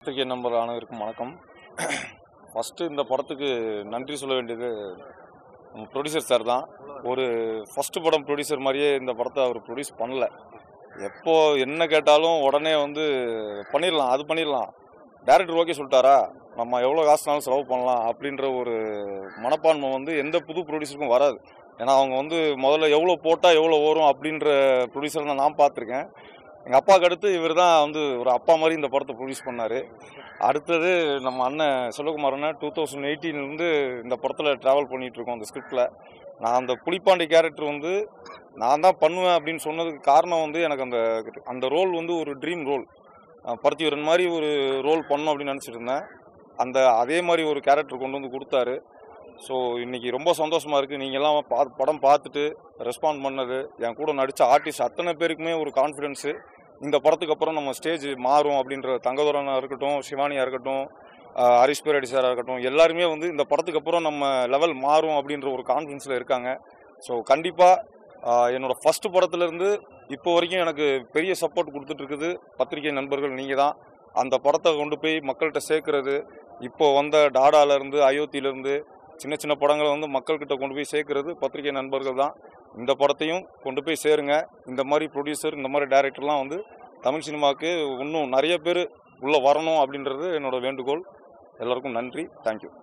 பத்திரிகை நம்பர் அனைவருக்கும் வணக்கம் ஃபஸ்ட்டு இந்த படத்துக்கு நன்றி சொல்ல வேண்டியது ப்ரொடியூசர் சார் தான் ஒரு ஃபஸ்ட்டு படம் ப்ரொடியூசர் மாதிரியே இந்த படத்தை அவர் ப்ரொடியூஸ் பண்ணல எப்போ என்ன கேட்டாலும் உடனே வந்து பண்ணிடலாம் அது பண்ணிடலாம் டேரக்டர் ஓகே சொல்லிட்டாரா நம்ம எவ்வளோ காசுனாலும் செலவு பண்ணலாம் அப்படின்ற ஒரு மனப்பான்மை வந்து எந்த புது ப்ரொடியூசருக்கும் வராது ஏன்னா அவங்க வந்து முதல்ல எவ்வளோ போட்டால் எவ்வளோ வரும் அப்படின்ற ப்ரொடியூசர் தான் நான் பார்த்துருக்கேன் எங்கள் அப்பாவுக்கு அடுத்து இவர் தான் வந்து ஒரு அப்பா மாதிரி இந்த படத்தை ப்ரொடியூஸ் பண்ணார் அடுத்தது நம்ம அண்ணன் செல்வகுமார் அண்ணன் டூ தௌசண்ட் எயிட்டீன்லேருந்து இந்த படத்தில் ட்ராவல் பண்ணிகிட்ருக்கோம் அந்த ஸ்கிரிப்டில் நான் அந்த புலிப்பாண்டி கேரக்டர் வந்து நான் தான் பண்ணுவேன் அப்படின்னு சொன்னதுக்கு காரணம் வந்து எனக்கு அந்த அந்த ரோல் வந்து ஒரு ட்ரீம் ரோல் பருத்திவரன் மாதிரி ஒரு ரோல் பண்ணணும் அப்படின்னு நினச்சிட்டு இருந்தேன் அந்த அதே மாதிரி ஒரு கேரக்டர் கொண்டு வந்து கொடுத்தாரு ஸோ இன்னைக்கு ரொம்ப சந்தோஷமாக இருக்குது நீங்கள்லாம் பா படம் பார்த்துட்டு ரெஸ்பாண்ட் பண்ணது என் கூட நடித்த ஆர்டிஸ்ட் அத்தனை பேருக்குமே ஒரு கான்ஃபிடென்ஸு இந்த படத்துக்கு அப்புறம் நம்ம ஸ்டேஜ் மாறும் அப்படின்ற தங்கதுரனாக இருக்கட்டும் சிவானியாக இருக்கட்டும் ஆஹ் ஹரிஷ் பேரடி சாராக இருக்கட்டும் எல்லாருமே வந்து இந்த படத்துக்கு அப்புறம் நம்ம லெவல் மாறும் அப்படின்ற ஒரு கான்ஃபிடென்ஸில் இருக்காங்க ஸோ கண்டிப்பாக என்னோட ஃபஸ்ட்டு படத்துலேருந்து இப்போ வரைக்கும் எனக்கு பெரிய சப்போர்ட் கொடுத்துட்டு இருக்குது பத்திரிகை நண்பர்கள் நீங்கள் தான் அந்த படத்தை கொண்டு போய் மக்கள்கிட்ட சேர்க்கறது இப்போ வந்த டாடாலேருந்து அயோத்தியிலேருந்து சின்ன சின்ன படங்களை வந்து மக்கள்கிட்ட கொண்டு போய் சேர்க்கறது பத்திரிகை நண்பர்கள் தான் இந்த படத்தையும் கொண்டு போய் சேருங்க இந்த மாதிரி ப்ரொடியூசர் இந்த மாதிரி டைரக்டர்லாம் வந்து தமிழ் சினிமாவுக்கு இன்னும் நிறைய பேர் உள்ளே வரணும் அப்படின்றது என்னோட வேண்டுகோள் எல்லாருக்கும் நன்றி தேங்க்யூ